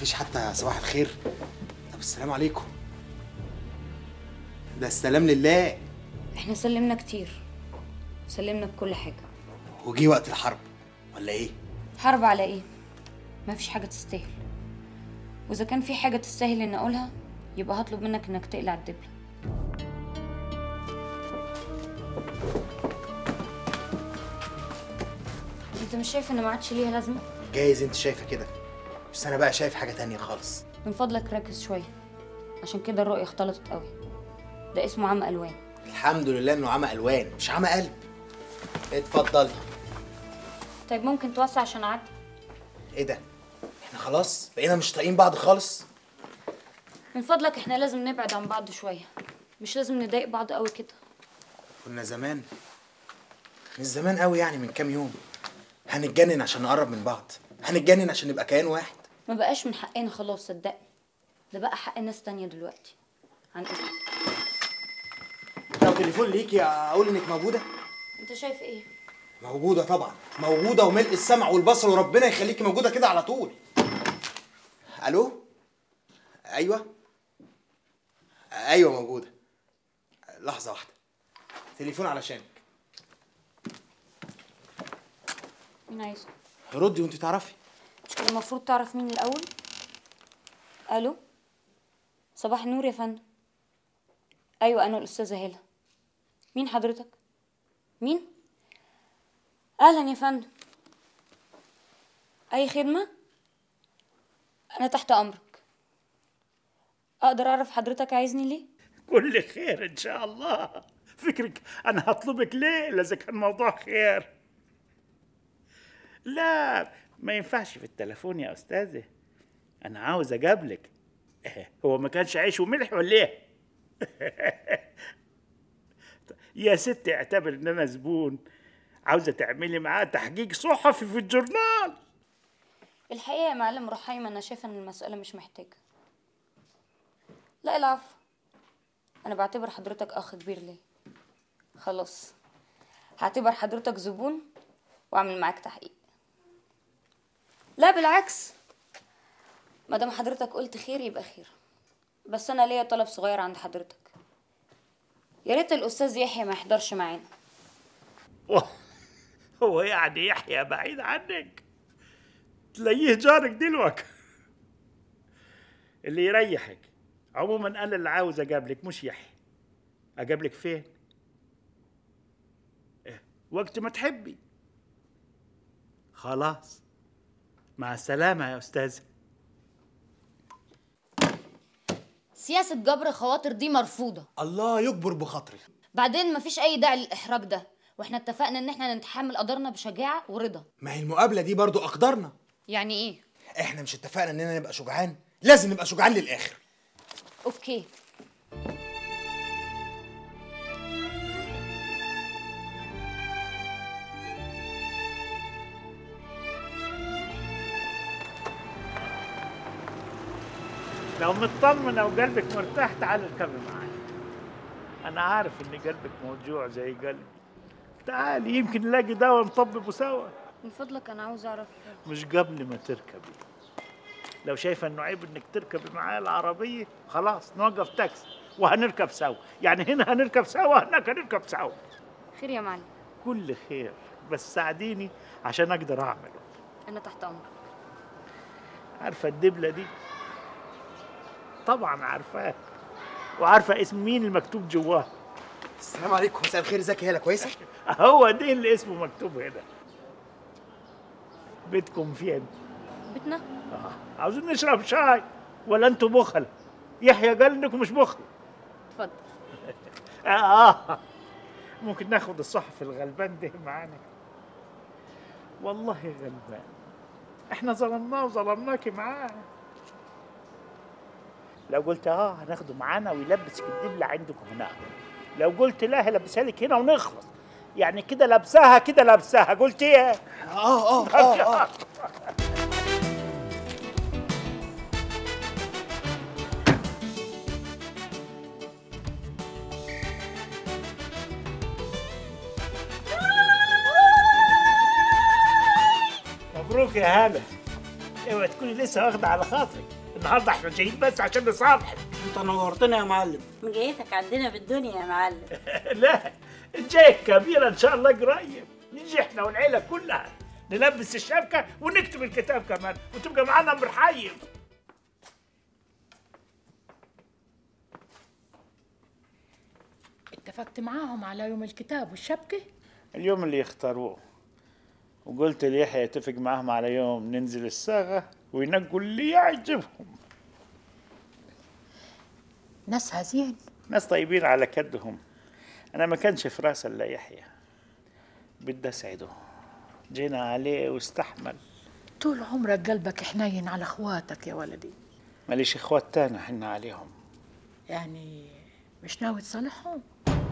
مفيش حتى صباح الخير طب السلام عليكم ده السلام لله احنا سلمنا كتير سلمنا بكل حاجة وجي وقت الحرب ولا ايه حرب على ايه مفيش حاجة تستاهل واذا كان في حاجة تستاهل اني اقولها يبقى هطلب منك انك تقلع الدبلة انت مش شايف ان ما عادش ليها لازمة جايز انت شايفه كده بس انا بقى شايف حاجه تانية خالص من فضلك ركز شوية عشان كده الرؤية اختلطت قوي ده اسمه عمى الوان الحمد لله انه عمى الوان مش عمى قلب اتفضلي طيب ممكن توسع عشان اعدي ايه ده احنا خلاص بقينا مش طايقين بعض خالص من فضلك احنا لازم نبعد عن بعض شوية مش لازم نضايق بعض قوي كده كنا زمان مش زمان قوي يعني من كام يوم هنتجنن عشان نقرب من بعض هنتجنن عشان نبقى كيان واحد ما بقاش من حقنا خلاص صدقني ده بقى حق ناس تانية دلوقتي عن اذنك لو تليفون ليكي اقول انك موجوده انت شايف ايه موجوده طبعا موجوده وملء السمع والبصر وربنا يخليكي موجوده كده على طول الو ايوه ايوه موجوده لحظه واحده تليفون علشانك مين عايزه ردي وانت تعرفي مش كان المفروض تعرف مين الاول الو صباح النور يا فندم ايوه انا الاستاذه هاله مين حضرتك مين اهلا يا فندم اي خدمه انا تحت امرك اقدر اعرف حضرتك عايزني ليه كل خير ان شاء الله فكرك انا هطلبك ليه الا اذا كان موضوع خير لا ما ينفعش في التليفون يا استاذه انا عاوز اجابلك إيه، هو ما كانش عيش وملح ولا ايه يا ست اعتبر ان انا زبون عاوزه تعملي معاه تحقيق صحفي في الجورنال الحقيقه يا معلم رحيم انا شايفه ان المساله مش محتاجه لا العفو انا بعتبر حضرتك اخ كبير ليا خلاص هعتبر حضرتك زبون واعمل معاك تحقيق لا بالعكس ما دام حضرتك قلت خير يبقى خير بس انا ليا طلب صغير عند حضرتك يا ريت الاستاذ يحيى ما يحضرش معانا هو يعني يحيى بعيد عنك تلاقيه جارك دلوقتي اللي يريحك عموما انا اللي عاوز اجابلك مش يحيى اجابلك فين إيه، وقت ما تحبي خلاص مع السلامة يا أستاذ سياسة جبر خواطر دي مرفوضة الله يجبر بخاطري بعدين مفيش أي داعي للإحراج ده واحنا اتفقنا ان احنا نتحمل قدرنا بشجاعة ورضا ما هي المقابله دي برضو اقدارنا يعني ايه احنا مش اتفقنا اننا نبقى شجعان لازم نبقى شجعان للاخر اوكي لو مطمنة وقلبك مرتاح تعال اركبي معايا أنا عارف إن قلبك موجوع زي قلبي تعالي يمكن نلاقي دواء نطببه سوا من فضلك انا عاوز اعرف مش قبل ما تركبي لو شايفة إنه عيب إنك تركبي معايا العربية خلاص نوقف تاكسي وهنركب سوا يعني هنا هنركب سوا هناك هنركب سوا خير يا معلم كل خير بس ساعديني عشان أقدر أعمله انا تحت امرك عارفة الدبلة دي طبعا عارفاها وعارفة اسم مين المكتوب جواه السلام عليكم مساء الخير ازيك يا هلا كويسه هو ده اللي اسمه مكتوب هنا بيتكم فين؟ بيتنا آه. عاوزين نشرب شاي ولا انتوا بخل؟ يحيى قال انكم مش بخل اتفضل آه, اه ممكن ناخد الصحفي الغلبان ده معانا والله غلبان احنا ظلمناه وظلمناكي معاه لو قلت اه هناخده معانا ويلبسك الدبلة عندكم هناك لو قلت لا هلبسها لك هنا ونخلص يعني كده لابساها كده لابساها قلت ايه اه اه اه اه مبروك يا هلا اوعي تكوني لسه واخده على خاطرك النهارده احنا جايين بس عشان نصالحك انت نورتنا يا معلم مجيتك عندنا في الدنيا يا معلم لا الجاي كبيره ان شاء الله قريب نيجي احنا والعيله كلها نلبس الشبكه ونكتب الكتاب كمان وتبقى معانا مرحيم اتفقت معاهم على يوم الكتاب والشبكة اليوم اللي يختاروه وقلت ليحيى يتفق معاهم على يوم ننزل الصاغه وينقوا اللي يعجبهم ناس هزين ناس طيبين على كدهم انا ما كانش في راسي الا يحيى بدي اسعده جينا عليه واستحمل طول عمرك قلبك حنين على اخواتك يا ولدي ماليش اخوات تاني حنا عليهم يعني مش ناوي تصالحهم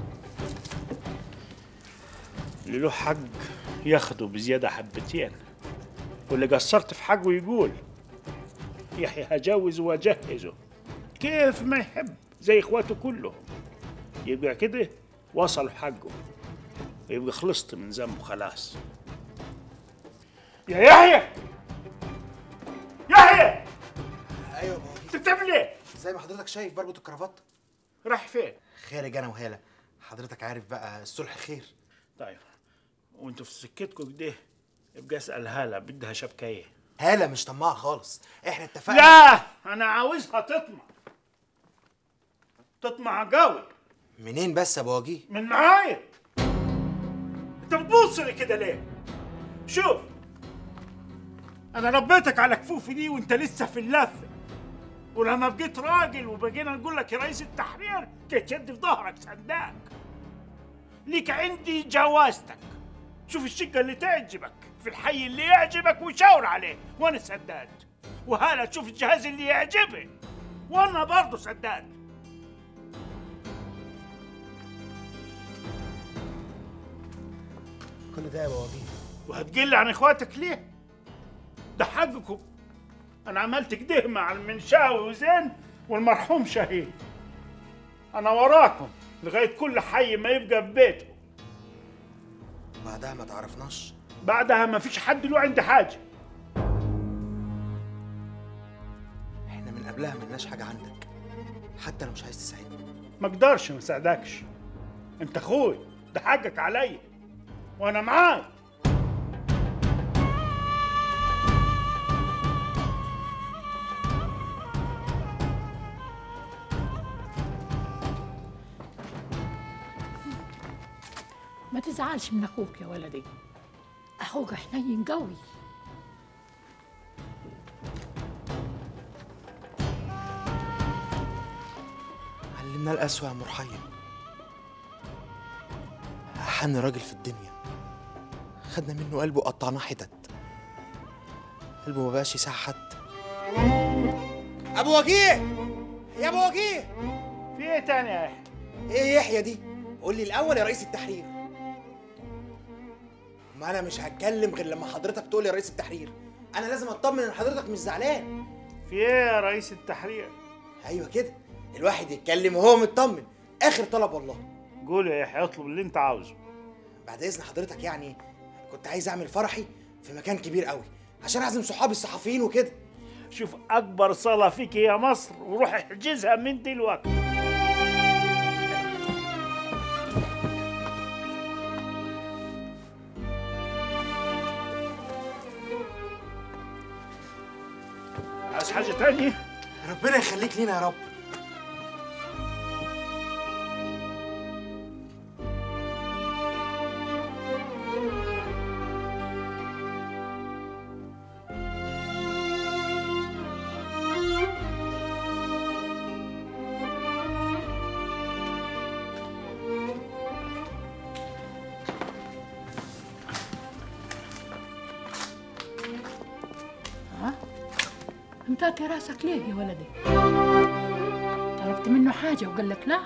اللي له حق ياخده بزيادة حبتين واللي قصرت في حقه يقول يحيى هجوز واجهزه كيف ما يحب زي اخواته كلهم يبقى كده وصل حقه ويبقى خلصت من ذنبه خلاص يا يحيى يحيى ايوه يا بابا انت بتعمل ايه؟ زي ما حضرتك شايف بربط الكرافات رايح فين؟ خارج انا وهاله حضرتك عارف بقى الصلح خير طيب وانتوا في سكتكم كده يبقى اسال هاله بدها شبكه ايه؟ هاله مش طماعه خالص احنا اتفقنا لا انا عاوزها تطمع تطمع قوي منين بس يا ابو وجيه من معايا انت بتبص لي كده ليه شوف انا ربيتك على كفوفي دي وانت لسه في اللفه ولما بقيت راجل وبقينا نقول لك يا رئيس التحرير تشد في ظهرك سنداك ليك عندي جوازتك شوف الشقة اللي تعجبك في الحي اللي يعجبك وشاور عليه وانا سداد وهلا تشوف الجهاز اللي يعجبه وانا برضه سداد كل ده يا ابو وجيه وهتقل عن اخواتك ليه؟ ده حقكم انا عملت كده مع المنشاوي وزين والمرحوم شهيد انا وراكم لغايه كل حي ما يبقى في بيته بعدها ما تعرفناش بعدها ما فيش حد له عندي حاجه احنا من قبلها ملناش حاجه عندك حتى لو مش عايز تساعدنا ما اقدرش ما اساعدكش انت اخوي ده حقك عليا وانا معاك ما تزعلش من اخوك يا ولدي اخوك حنين قوي علمنا القسوة يا مرحيم أحن راجل في الدنيا خدنا منه قلبه وقطعناه حتت قلبه ما بقاش يساع حد أبو وجيه يا أبو وجيه في ايه تاني يا يحيى إيه يحيى دي؟ قول لي الأول يا رئيس التحرير ما أنا مش هتكلم غير لما حضرتك تقول يا رئيس التحرير أنا لازم أطمن إن حضرتك مش زعلان في ايه يا رئيس التحرير أيوه كده الواحد يتكلم وهو مطمن آخر طلب والله قول يا يحيى اطلب اللي انت عاوزه بعد اذن حضرتك يعني كنت عايز اعمل فرحي في مكان كبير قوي عشان اعزم صحابي الصحفيين وكده شوف اكبر صلاه فيك يا مصر وروح احجزها من دلوقتي عايز حاجه تانية ربنا يخليك لينا يا رب امتى راسك ليه يا ولدي طلبت منه حاجة وقال لك لا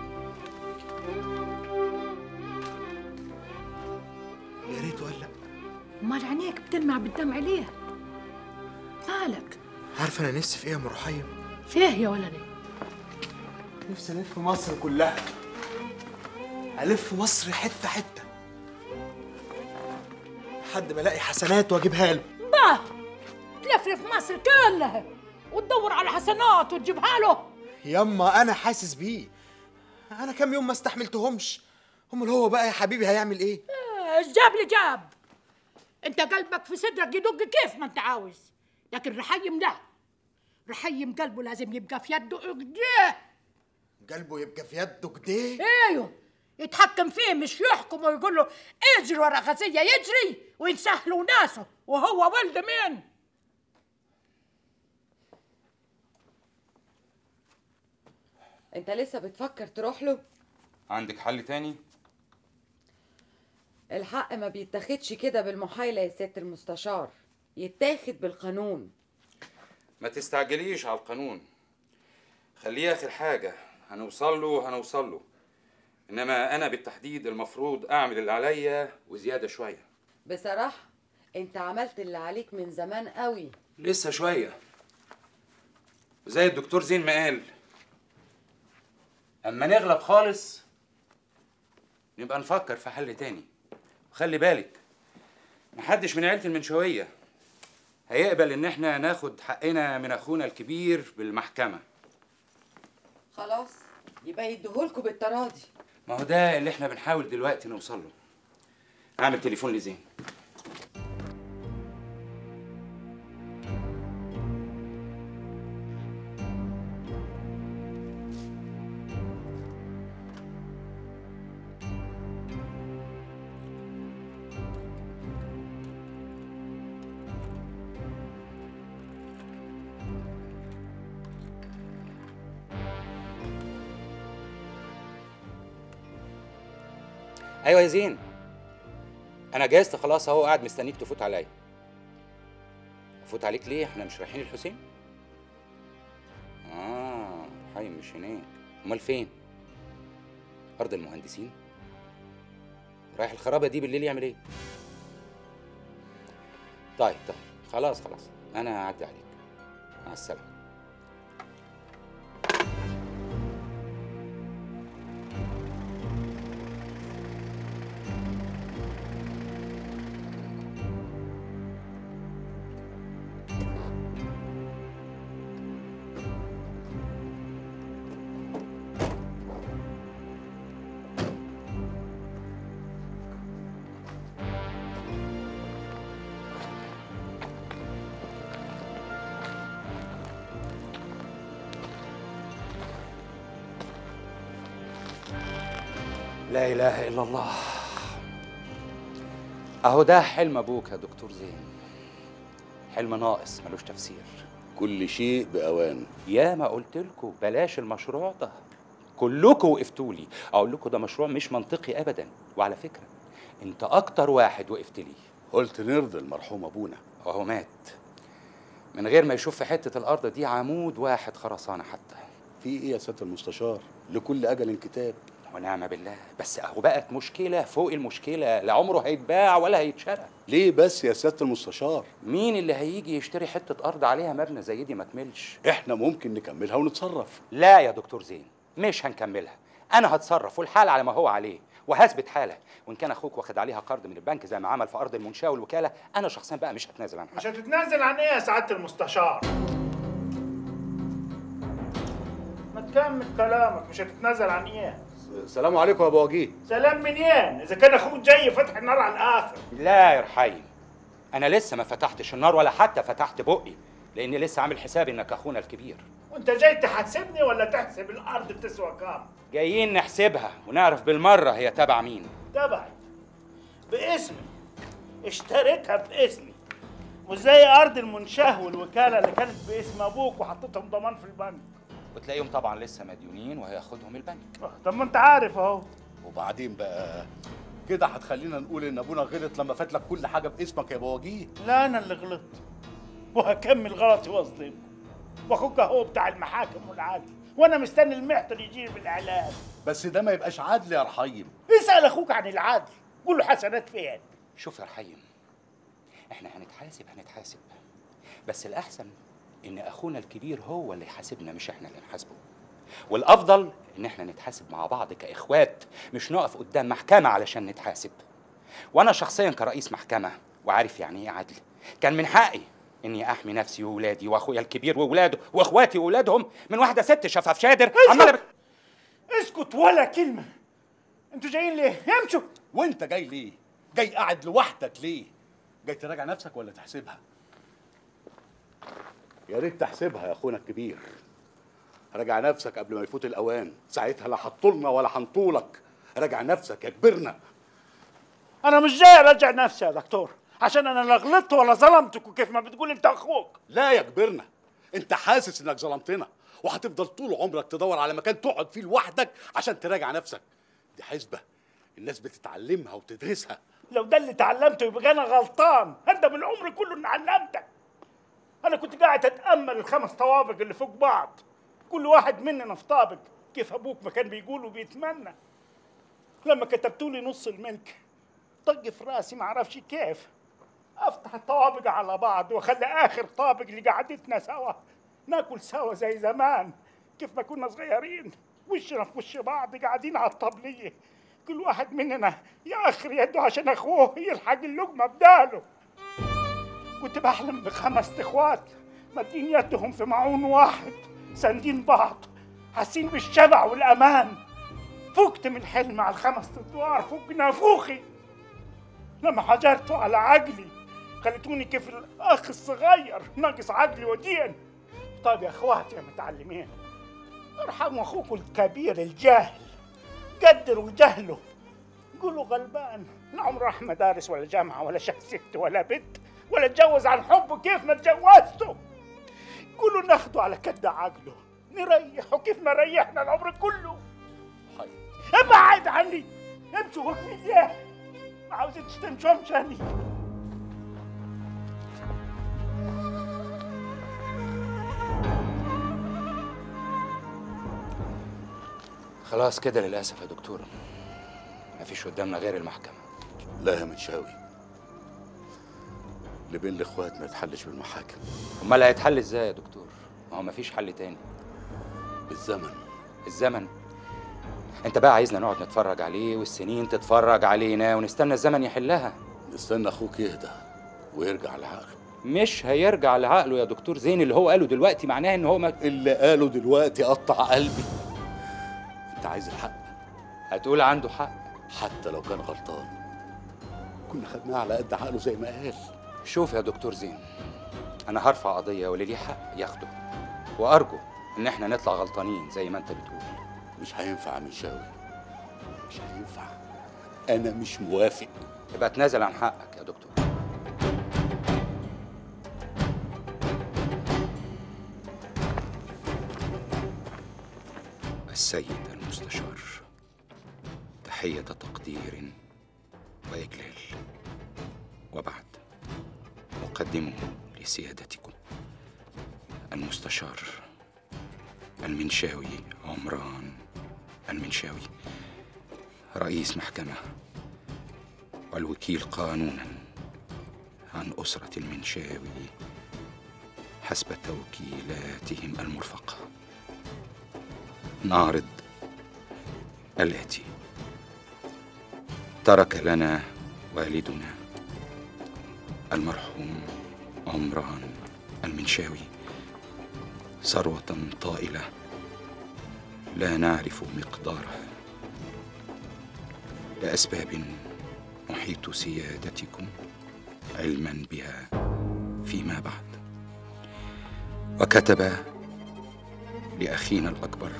يا ريت ولا امال عينيك بتلمع بالدمع ليه مالك عارفه انا نفسي في ايه يا ام رحيم فيه يا ولدي نفسي الف مصر كلها الف مصر حته حته لحد ما الاقي حسنات واجيبها له باه تلفلف مصر كلها وتدور على حسنات وتجيبها له يما انا حاسس بيه انا كام يوم ما استحملتهمش امال هو بقى يا حبيبي هيعمل ايه ايش جاب لي جاب انت قلبك في صدرك يدق كيف ما انت عاوز لكن رحيم لا رحيم قلبه لازم يبقى في يده ايديه قلبه يبقى في يده كده ايوه يتحكم فيه مش يحكم ويقول له اجري ورا غزية يجري وينسهلوا ناسه وهو ولد مين انت لسه بتفكر تروح له عندك حل تاني الحق ما بيتاخدش كده بالمحايلة يا ست المستشار يتاخد بالقانون ما تستعجليش على القانون خليه اخر حاجه هنوصل له هنوصل له انما انا بالتحديد المفروض اعمل اللي عليا وزياده شويه بصراحة انت عملت اللي عليك من زمان قوي لسه شويه زي الدكتور زين ما قال اما نغلب خالص نبقى نفكر في حل تاني وخلي بالك محدش من عيلة المنشوية هيقبل ان احنا ناخد حقنا من اخونا الكبير بالمحكمة خلاص يبقى يديهولكوا بالتراضي ما هو ده اللي احنا بنحاول دلوقتي نوصل له اعمل تليفون لزين ايوه يا زين انا جهزت خلاص اهو قاعد مستنيك تفوت عليا افوت عليك ليه احنا مش رايحين الحسين اه حي مش هناك امال فين ارض المهندسين رايح الخرابه دي بالليل يعمل ايه طيب طيب خلاص خلاص انا هعدي عليك مع السلامه لا اله الا الله اهو ده حلم ابوك يا دكتور زين حلم ناقص ملوش تفسير كل شيء بأوان يا ما قلت لكم بلاش المشروع ده كلكم وقفتوا لي اقول لكم ده مشروع مش منطقي ابدا وعلى فكره انت اكتر واحد وقفت لي قلت نرضي المرحوم أبونا وهو مات من غير ما يشوف في حته الارض دي عمود واحد خرسانه حتى في إيه يا سيادة المستشار لكل أجل كتاب ونعم بالله بس اهو بقت مشكله فوق المشكله لا عمره هيتباع ولا هيتشرى ليه بس يا سيادة المستشار مين اللي هيجي يشتري حته ارض عليها مبنى زي دي ما تملش إحنا ممكن نكملها ونتصرف لا يا دكتور زين مش هنكملها انا هتصرف والحال على ما هو عليه وهثبت حاله وان كان اخوك واخد عليها قرض من البنك زي ما عمل في ارض المنشاه والوكاله انا شخصيا بقى مش هتنازل عن مش حاجه هتتنازل عن ايه يا سعاده المستشار ما تكمل كلامك مش هتتنازل عن ايه السلام عليكم يا أبو وجيه سلام منين اذا كان اخوك جاي فتح النار على الاخر لا يا رحيم انا لسه ما فتحتش النار ولا حتى فتحت بقي لاني لسه عامل حسابي انك اخونا الكبير وانت جاي تحاسبني ولا تحسب الارض بتسوى كام جايين نحسبها ونعرف بالمره هي تبع مين تبعي باسمي اشتريتها باسمي وزي ارض المنشاه والوكاله اللي كانت باسم ابوك وحطيتهم ضمان في البنك وتلاقيهم طبعا لسه مديونين وهياخدهم البنك آه، طب ما انت عارف اهو وبعدين بقى كده هتخلينا نقول إن أبونا غلط لما فات لك كل حاجة باسمك يا أبو وجيه لا انا اللي غلطت وهكمل غلطي واظلمكم واخوك هو بتاع المحاكم والعدل وانا مستني المحضر يجيني بالاعلام بس ده ما يبقاش عدل يا رحيم اسال اخوك عن العدل قول له حسنات فين شوف يا رحيم احنا هنتحاسب هنتحاسب بس الاحسن ان اخونا الكبير هو اللي يحاسبنا مش احنا اللي نحاسبه والافضل ان احنا نتحاسب مع بعض كاخوات مش نقف قدام محكمه علشان نتحاسب وانا شخصيا كرئيس محكمه وعارف يعني ايه عدل كان من حقي اني احمي نفسي وولادي واخويا الكبير وولاده واخواتي وولادهم من واحده ست شفاف شادر عماله بت... اسكت ولا كلمه انتوا جايين ليه امشوا وانت جاي ليه جاي قاعد لوحدك ليه جاي تراجع نفسك ولا تحسبها يا ريت تحسبها يا اخونا الكبير راجع نفسك قبل ما يفوت الاوان ساعتها لا حطولنا ولا حنطولك راجع نفسك يا كبرنا انا مش جاي اراجع نفسي يا دكتور عشان انا لا غلطت ولا ظلمتك وكيف ما بتقول انت اخوك لا يا كبرنا انت حاسس انك ظلمتنا وهتفضل طول عمرك تدور على مكان تقعد فيه لوحدك عشان تراجع نفسك دي حسبه الناس بتتعلمها وتدرسها لو ده اللي اتعلمته يبقى انا غلطان هندم العمر كله اني علمتك انا كنت قاعد اتامل الخمس طوابق اللي فوق بعض كل واحد مننا في طابق كيف ابوك ما كان بيقول وبيتمنى لما كتبتوا لي نص الملك طق في راسي ما اعرفش كيف افتح الطوابق على بعض واخلي اخر طابق لقعدتنا سوا ناكل سوا زي زمان كيف ما كنا صغيرين وشنا في وش بعض قاعدين على الطبليه كل واحد مننا ياخر يده عشان اخوه يلحق اللقمه بداله كنت بحلم بخمس اخوات مادين يدهم في معون واحد ساندين بعض حاسين بالشبع والامان فقت من حلم على الخمس ادوار فوق نافوخي لما حجرتوا على عقلي خليتوني كيف الاخ الصغير ناقص عقلي ودين طيب يا اخواتي يا متعلمين ارحموا اخوكم الكبير الجاهل قدروا جهله قولوا غلبان لا عمره راح مدارس ولا جامعه ولا شاف ست ولا بنت ولا اتجوز عن حبه كيف ما اتجوزته قولوا ناخده على كد عقله نريحه كيف ما ريحنا العمر كله حي. ابعد عني امشوا واقفين ليه ما عاوزينش تمشوا امشاني خلاص كده للاسف يا دكتور مفيش قدامنا غير المحكمه لا يا منشاوي اللي بين الاخوات ما يتحلش بالمحاكم امال هيتحل ازاي يا دكتور ما هو مفيش حل تاني بالزمن الزمن انت بقى عايزنا نقعد نتفرج عليه والسنين تتفرج علينا ونستنى الزمن يحلها نستنى اخوك يهدى ويرجع لعقله مش هيرجع لعقله يا دكتور زين اللي هو قاله دلوقتي معناه ان هو ما اللي قاله دلوقتي قطع قلبي انت عايز الحق هتقول عنده حق حتى لو كان غلطان كنا خدناه على قد عقله زي ما قال شوف يا دكتور زين انا هرفع قضيه واللي ليه حق ياخده وارجو ان احنا نطلع غلطانين زي ما انت بتقول مش هينفع يا منشاوي مش هينفع انا مش موافق يبقى تنازل عن حقك يا دكتور السيد المستشار تحية تقدير وإجلال وبعد أقدمه لسيادتكم المستشار المنشاوي عمران المنشاوي رئيس محكمة والوكيل قانونا عن أسرة المنشاوي حسب توكيلاتهم المرفقة نعرض الآتي ترك لنا والدنا المرحوم عمران المنشاوي ثروة طائلة لا نعرف مقدارها لأسباب نحيط سيادتكم علما بها فيما بعد وكتب لأخينا الأكبر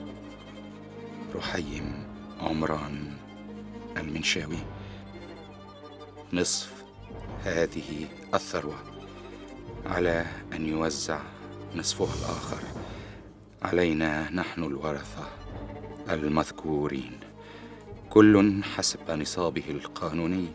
رحيم عمران المنشاوي نصف هذه الثروة على أن يوزع نصفها الآخر علينا نحن الورثة المذكورين كل حسب نصابه القانوني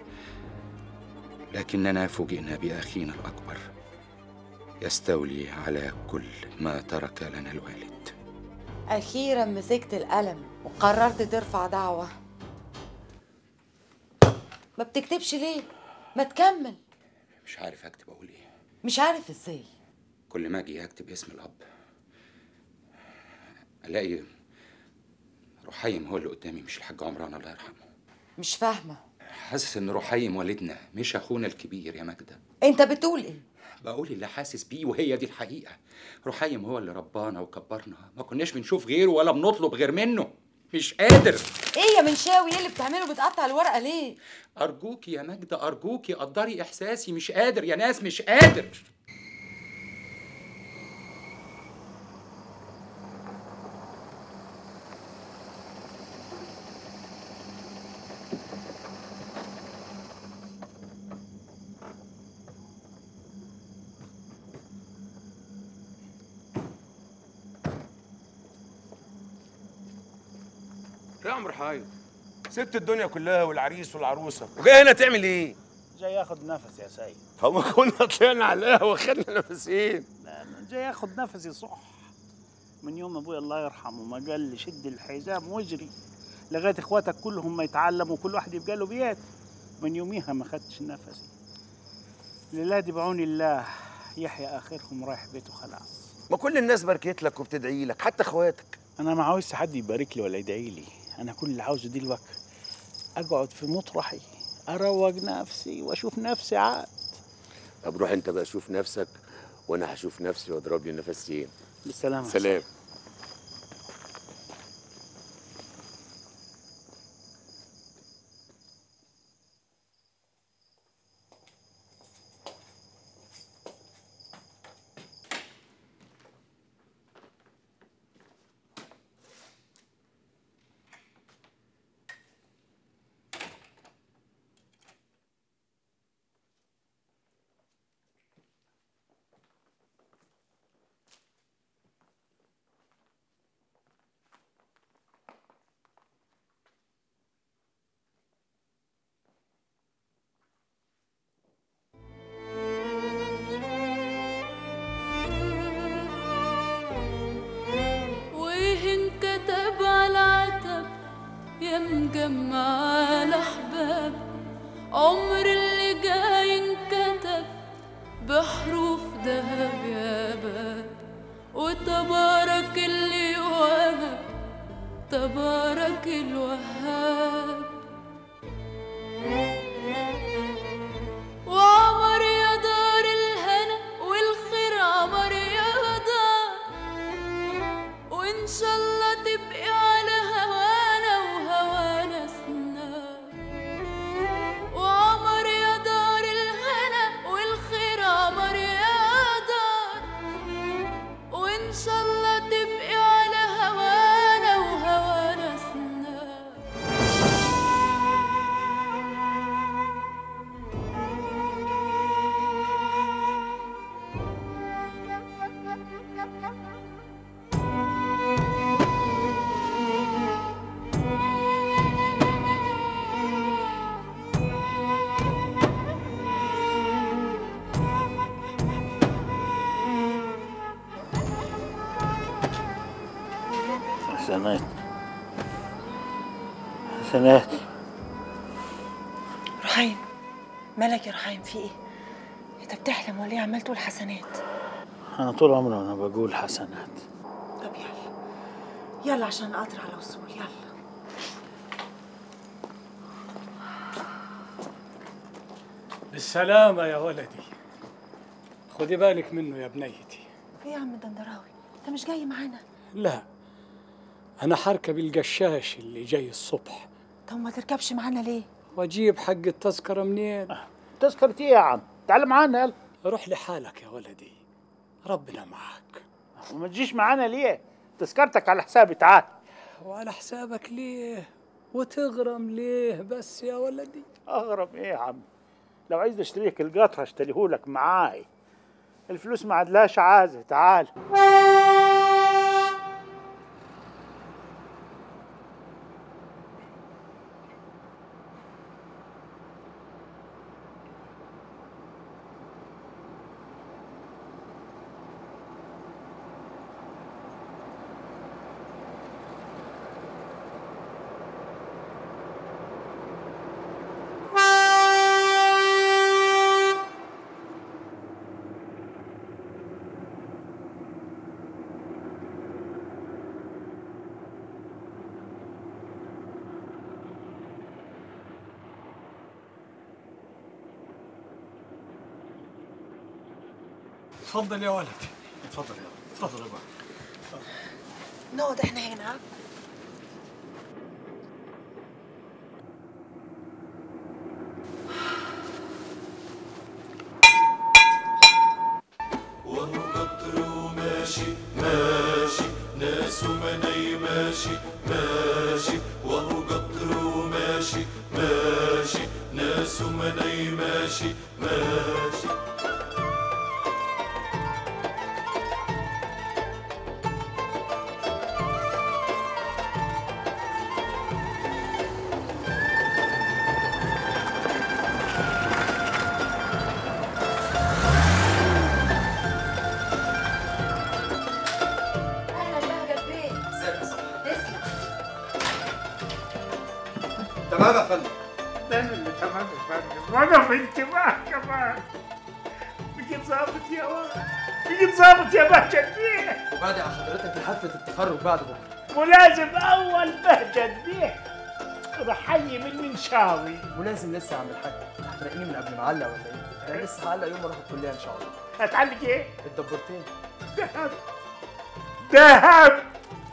لكننا فوجئنا بأخينا الأكبر يستولي على كل ما ترك لنا الوالد أخيرا مسكت القلم وقررت ترفع دعوة ما بتكتبش ليه؟ ما تكمل مش عارف أكتب أقول إيه مش عارف ازاي كل ما أجي أكتب اسم الأب ألاقي رحيم هو اللي قدامي مش الحاج عمران الله يرحمه مش فاهمة حاسس إن رحيم والدنا مش أخونا الكبير يا ماجدة انت بتقول ايه؟ بقول اللي حاسس بيه وهي دي الحقيقة رحيم هو اللي ربانا وكبرنا ما كناش بنشوف غيره ولا بنطلب غير منه مش قادر ايه يا منشاوي ايه اللي بتعمله بتقطع الورقه ليه أرجوكي يا ماجدة أرجوكي قدري إحساسي مش قادر يا ناس مش قادر يا عمرو حايد سبت الدنيا كلها والعريس والعروسه وجاي هنا تعمل ايه؟ جاي اخد نفس يا سيد فما كنا طلعنا على القهوه خدنا نفسين لا أنا جاي اخد نفسي صح من يوم ابويا الله يرحمه ما قال لي شد الحزام واجري لغايه اخواتك كلهم ما يتعلموا كل واحد يبقى له بيت من يوميها ما خدتش نفسي للادي بعون الله يحيى اخرهم رايح بيته خلاص ما كل الناس باركت لك وبتدعي لك حتى اخواتك انا ما عاوزش حد يبارك لي ولا يدعي لي انا كل اللي عاوزه دلوقتي اقعد في مطرحي اروق نفسي واشوف نفسي عاد طب روح انت بقى شوف نفسك وانا هشوف نفسي واضرب لي نفسين بالسلامه سلام وإيه انكتب على العتب يا مجمع الأحباب عمر اللي جاي انكتب بحروف ذهب يا باب وتبارك اللي وهب تبارك الوهاب وعمر يا دار الهنا والخير عمر يا دار وإن شاء الله تبقي على هوانا وهوانا سنا وعمر يا دار الهنا والخير عمر يا دار وإن شاء الله تبقي على هوانا وهوانا سنا حسنات حسنات رحيم مالك يا رحيم في ايه انت بتحلم ولا ايه عمال تقول حسنات انا طول عمري وانا بقول حسنات طب يلا يلا عشان القطر على وصول يلا بالسلامة يا ولدي خدي بالك منه يا بنيتي ايه يا عم الدندراوي انت مش جاي معانا لا أنا حركب القشاش اللي جاي الصبح طب ما تركبش معانا ليه وأجيب حق التذكرة منين؟ تذكرة إيه يا عم؟ تعال معانا يلا روح لحالك يا ولدي ربنا معك وما تجيش معانا ليه؟ تذكرتك على حسابي تعال وعلى حسابك ليه؟ وتغرم ليه بس يا ولدي؟ اغرب ايه يا عم؟ لو عايز اشتريك القطر اشتريهولك معاي الفلوس ما عدلاش عازة تعال اتفضل يا ولدي اتفضل يا ولد اتفضل يا بابا نقعد احنا هنا وهو قطر وماشي ماشي ناس ومناي ماشي ماشي وهو قطر وماشي ماشي ناس ومناي ماشي ماشي اهلا بهجت بيه تسلم تمام يا فندم ده أنا اللي تمام يا فندم وانا في انتباه كمان بقيت ظابط يا ولد بقيت ظابط يا بهجت بيه وبعد يا حضرتك لحفله التخرج بعد بكره ولازم اول بهجت بيه رحيي من المنشاوي ولازم لسه يا عم الحاج هتلاقيني من قبل ما اعلق ولا ايه؟ انا لسه هعلق يوم ما اروح الكليه ان شاء الله هتعلق ايه؟ الدبورتين دهب دهب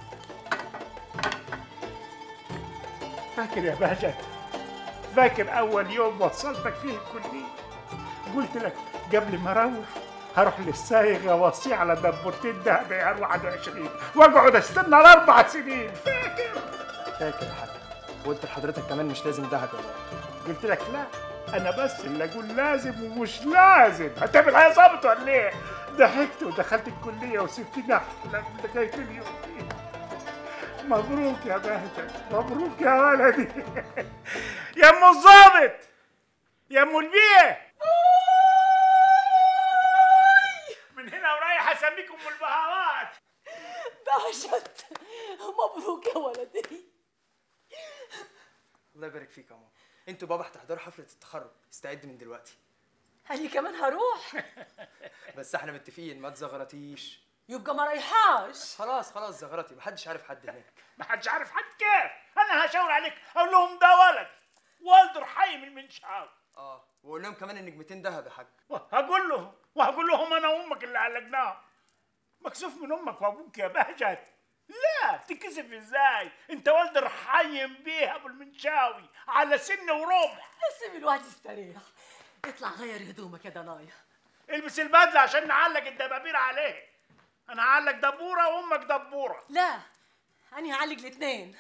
فاكر يا بهجت فاكر اول يوم وصلتك فيه الكليه قلت لك قبل ما اروح هروح للسايغ اوصيه على دبورتين دهب عيار 21 واقعد استنى الاربع سنين فاكر فاكر يا حاج وقلت لحضرتك كمان مش لازم دهب يا بابا قلت لك لا انا بس اللي اقول لازم ومش لازم هتعمل حاجه ظابط ولا ايه ضحكت ودخلت الكليه وسبتني احلم لغايه اليوم ده. مبروك يا بهجت مبروك يا ولدي يا ام الظابط يا ام البيه من هنا ورايح اسميك ام البهارات بهجت مبروك يا ولدي الله يبارك فيك يا ماما انتوا بابا هتحضروا حفله التخرج استعد من دلوقتي أنا كمان هروح بس احنا متفقين ما تزغرطيش يبقى ما رايحاش خلاص خلاص زغرطي محدش عارف حد هناك ما حدش عارف حد كيف انا هشاور عليك اقول لهم ده ولد والد رحي من المنشاوي اه وقول لهم كمان النجمتين دهب يا حاج هقول لهم وهقول لهم انا وامك اللي علقناهم مكسوف من امك وابوك يا بهجت لا تكسف ازاي انت ولد رحيم بيه ابو المنشاوي على سن ورمح سيب الواحد يستريح اطلع غير هدومك يا دنايا البس البدله عشان نعلق الدبابير عليه انا هعلق دبوره وامك دبوره لا أنا هعلق الاثنين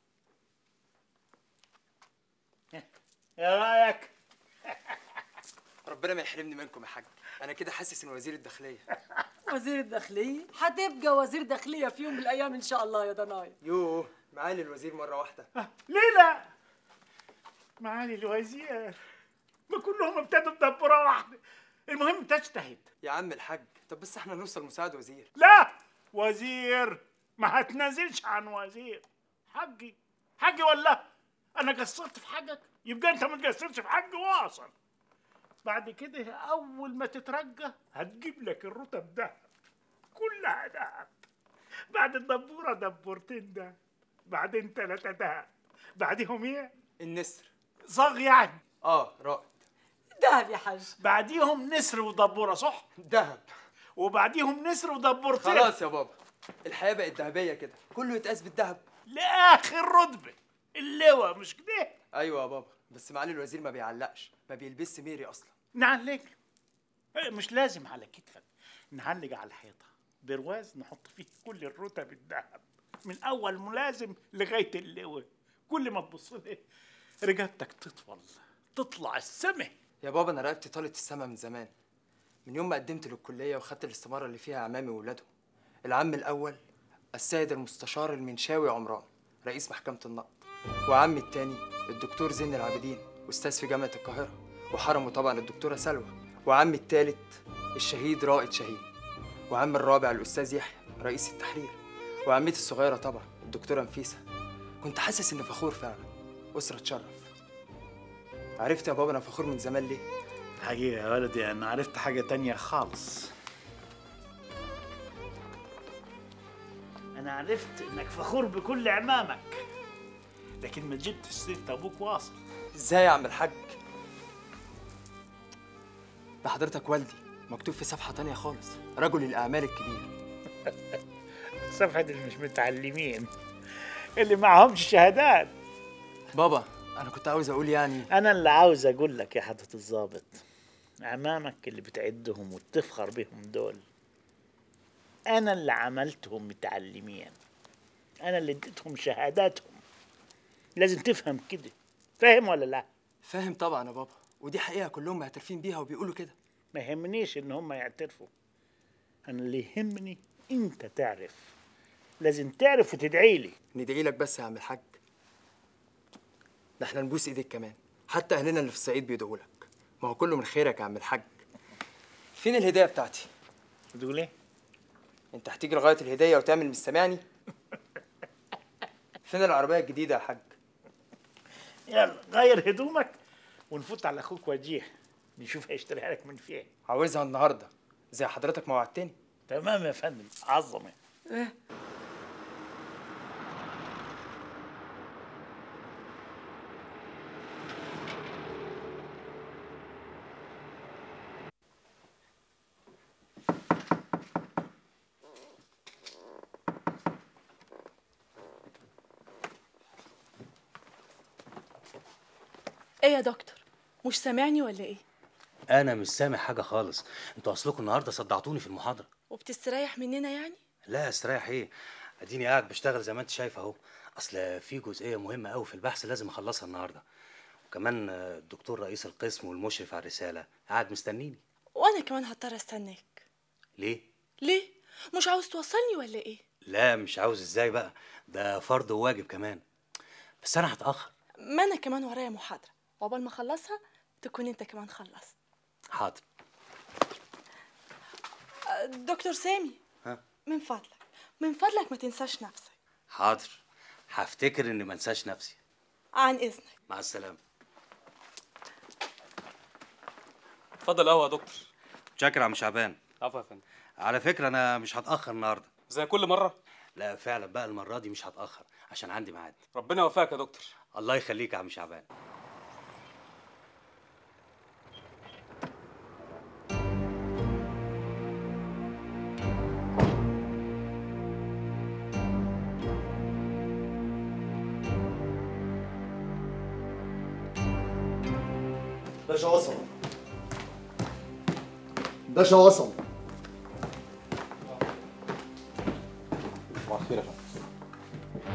ايه رايك ربنا ما يحرمني منكم يا حاج انا كده حاسس ان وزير الداخليه وزير الداخلية هتبقى وزير داخلية في يوم من الأيام إن شاء الله يا دنايا يوه معالي الوزير مره واحده ليه لا معالي الوزير ما كلهم ابتدوا بدبوره واحده المهم تجتهد يا عم الحاج طب بس احنا نوصل مساعد وزير لا وزير ما هتنازلش عن وزير حقي حقي ولا انا قصرت في حقك يبقى انت ما تقصرش في حقي واصل بعد كده اول ما تترقى هتجيب لك الرتب دهب كلها دهب بعد الدبوره دبورتين ده بعدين ثلاثه دهب بعديهم ايه النسر صاغ يعني اه رائد دهب يا حاج بعديهم نسر ودبوره صح دهب وبعديهم نسر ودبورتين خلاص يا بابا الحياه بقت ذهبيه كده كله يتقاس بالذهب لاخر رتبه اللواء مش كده ايوه يا بابا بس معالي الوزير ما بيعلقش ما بيلبسش ميري اصلا نعلق إيه، مش لازم على كتفك نعلق على الحيطه برواز نحط فيه كل الرتب الذهب من اول ملازم لغايه اللواء كل ما تبص له رقبتك تطول تطلع السما يا بابا انا رقبتي طالت السما من زمان من يوم ما قدمت للكليه وخدت الاستماره اللي فيها عمامي وولادهم العم الاول السيد المستشار المنشاوي عمران رئيس محكمه النقد وعمي التاني الدكتور زين العابدين استاذ في جامعه القاهره وحرمه طبعا الدكتوره سلوى وعمي التالت الشهيد رائد شهيد وعمي الرابع الاستاذ يحيى رئيس التحرير وعمتي الصغيره طبعا الدكتوره نفيسه كنت حاسس اني فخور فعلا اسره تشرف عرفت يا بابا انا فخور من زمان ليه حقيقة يا ولدي أنا عرفت حاجة تانية خالص أنا عرفت إنك فخور بكل عمامك لكن ما جبتش سيرة أبوك واصل ازاي يا عم الحاج ده حضرتك والدي مكتوب في صفحه تانية خالص رجل الاعمال الكبير صفحة اللي مش متعلمين اللي معهمش شهادات بابا انا كنت عاوز اقول يعني انا اللي عاوز اقول لك يا حضرة الضابط عمامك اللي بتعدهم وتفخر بهم دول انا اللي عملتهم متعلمين انا اللي اديتهم شهاداتهم لازم تفهم كده فاهم ولا لا فاهم طبعا يا بابا ودي حقيقه كلهم معترفين بيها وبيقولوا كده ما يهمنيش ان هم يعترفوا انا اللي يهمني انت تعرف لازم تعرف وتدعي لي ندعي لك بس يا عم الحاج ده احنا نبوس ايديك كمان حتى اهلنا اللي في الصعيد بيدعوا لك ما هو كله من خيرك يا عم الحاج فين الهديه بتاعتي بتقول ايه انت هتيجي لغايه الهديه وتعمل مش سامعني فين العربيه الجديده يا حاج يلا غير هدومك ونفوت على اخوك وجيه نشوف هيشتريها لك من فين عاوزها النهارده زي حضرتك ما وعدتني تمام يا فندم عظمه ايه يا دكتور مش سامعني ولا ايه انا مش سامع حاجه خالص انتوا اصلكم النهارده صدعتوني في المحاضره وبتستريح مننا يعني لا استريح ايه اديني قاعد بشتغل زي ما انت شايف اهو اصل في جزئيه مهمه قوي في البحث لازم اخلصها النهارده وكمان آه، الدكتور رئيس القسم والمشرف على الرساله قاعد مستنيني وانا كمان هضطر استناك ليه ليه مش عاوز توصلني ولا ايه لا مش عاوز ازاي بقى ده فرض وواجب كمان بس انا هتاخر ما انا كمان ورايا محاضره وعقبال ما اخلصها تكون انت كمان خلصت حاضر أه، دكتور سامي ها من فضلك من فضلك ما تنساش نفسك حاضر هفتكر اني ما انساش نفسي عن اذنك مع السلامه اتفضل قهوه يا دكتور شاكر يا عم شعبان عفوا يا فندم على فكره انا مش هتاخر النهارده زي كل مره لا فعلا بقى المره دي مش هتاخر عشان عندي ميعاد ربنا يوفقك يا دكتور الله يخليك يا عم شعبان باشا وصل باشا وصل صباح الخير يا فندم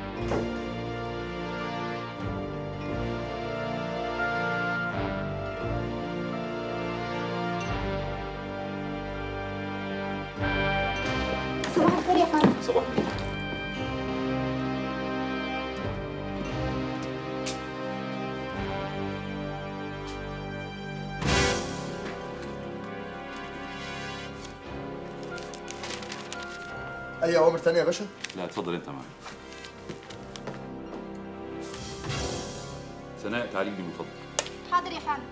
صباح الخير يا فندم صباح الخير اي اوامر تانية يا باشا لا اتفضل انت معايا سناء تعالي لي من فضلك حاضر يا فندم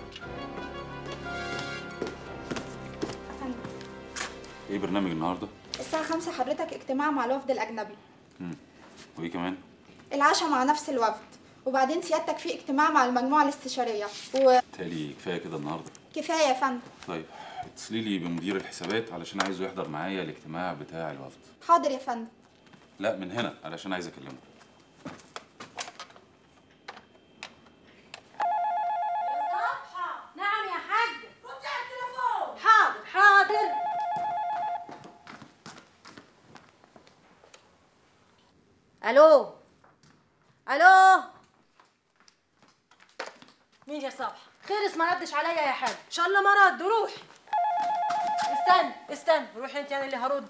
فندم ايه برنامج النهارده الساعة خمسة حضرتك اجتماع مع الوفد الأجنبي مم. وايه كمان العشاء مع نفس الوفد وبعدين سيادتك في اجتماع مع المجموعة الاستشارية وكفاية تالي كفايه كده النهارده يا فندم طيب اتصلي لي بمدير الحسابات علشان عايزه يحضر معايا الاجتماع بتاع الوفد حاضر يا فندم لا من هنا علشان عايز اكلمه نعم يا حاج ردي على التليفون حاضر حاضر الو الو مين يا صبح خيرس ما ردش عليا يا حاج ان شاء الله ما رد روح استنى استنى روحي انت انا اللي هرد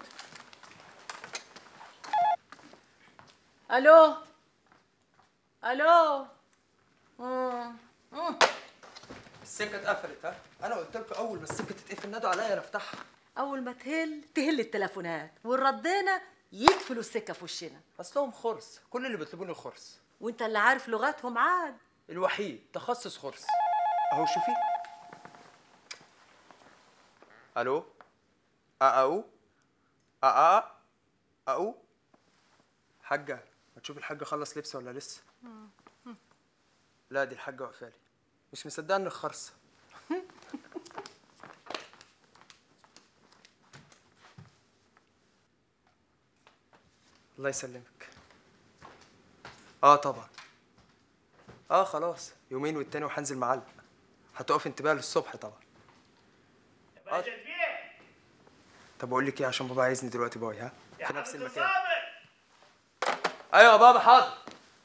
الو الو مم. مم. السكه اتقفلت ها انا قلت لكم اول ما السكه تتقفل نادوا عليا انا افتحها اول ما تهل تهل التليفونات والردينا يقفلوا السكه في وشنا اصلهم خرس كل اللي بيطلبوني خرس وانت اللي عارف لغتهم عاد الوحيد تخصص خرس اهو شوفي الو ااو اه ااو حاجه ما تشوفي الحاجه خلص لبس ولا لسه لا دي الحاجه وقفالي مش مصدقه انك خرصه الله يسلمك اه طبعا اه خلاص يومين والتاني وهنزل معلق هتقف انتباه للصبح طبعا آه. طب اقول لك ايه عشان بابا عايزني دلوقتي باي ها في نفس المكان ايوه يا بابا حاضر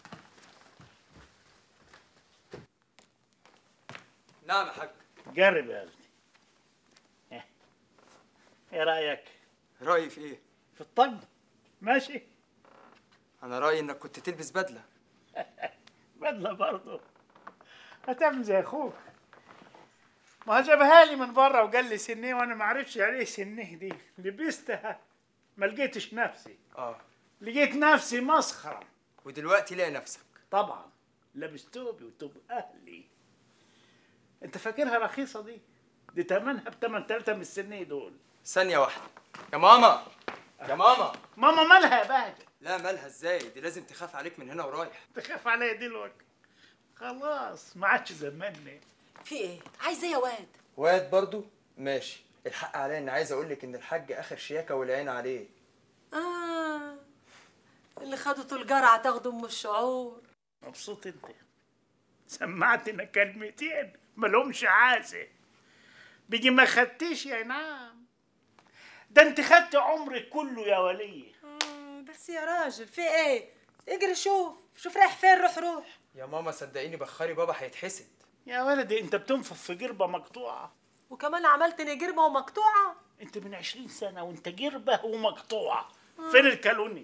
نعم يا حاج جرب يا ابني إيه. ايه رايك رايي في ايه في الطقم ماشي انا رايي انك كنت تلبس بدله بدله برضه هتعمل زي اخوك ما هو جابها لي من بره وقال لي سنيه وانا ما اعرفش يعني ايه سنيه دي لبستها ما لقيتش نفسي اه لقيت نفسي مسخره ودلوقتي لاقي نفسك طبعا لابس توبي وتوب اهلي انت فاكرها رخيصه دي دي تمنها بتمن تلاته من السنيه دول ثانيه واحده يا ماما يا ماما ماما مالها يا بهجه لا مالها ازاي دي لازم تخاف عليك من هنا ورايح تخاف عليا دلوقتي خلاص ما عادش زماني في ايه عايز ايه يا واد واد برضو ماشي الحق عليا اني عايز اقول لك ان الحاج اخر شياكه والعين عليه اه اللي خدته الجرعه تاخده ام الشعور مبسوط انت سمعتنا كلمتين ملهمش عازه بيجي ما خدتش يا نعم ده انت خدت عمرك كله يا وليه آه، بس يا راجل في ايه اجري شوف شوف رايح فين روح روح يا ماما صدقيني بخاري بابا هيتحسد يا ولدي انت بتنفخ في جربه مقطوعه وكمان عملت نجربه ومقطوعه انت من عشرين سنه وانت جربه ومقطوعه فين الكالوني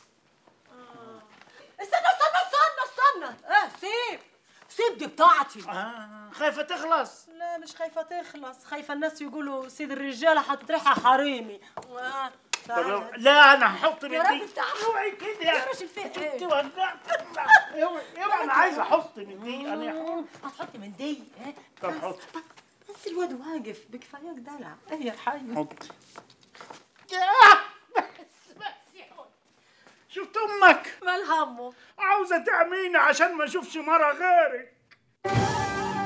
استنى استنى استنى استنى اه سيب سيب دي بتاعتي آه خايفه تخلص لا مش خايفه تخلص خايفه الناس يقولوا سيد الرجاله حاطط ريحه حريمي آه. طب تعال. لا انا هحط من يا دي راجل تعال. اوعي كده يا راجل في انت ايه وجعت اوعي اوعي انا عايز احط من دي انا هتحطي من دي إيه؟ طب حط بس الواد واقف بكفاياك دلع ايه يا حي حط شفت امك مال همه عاوزه تعميني عشان ما اشوفش مره غيرك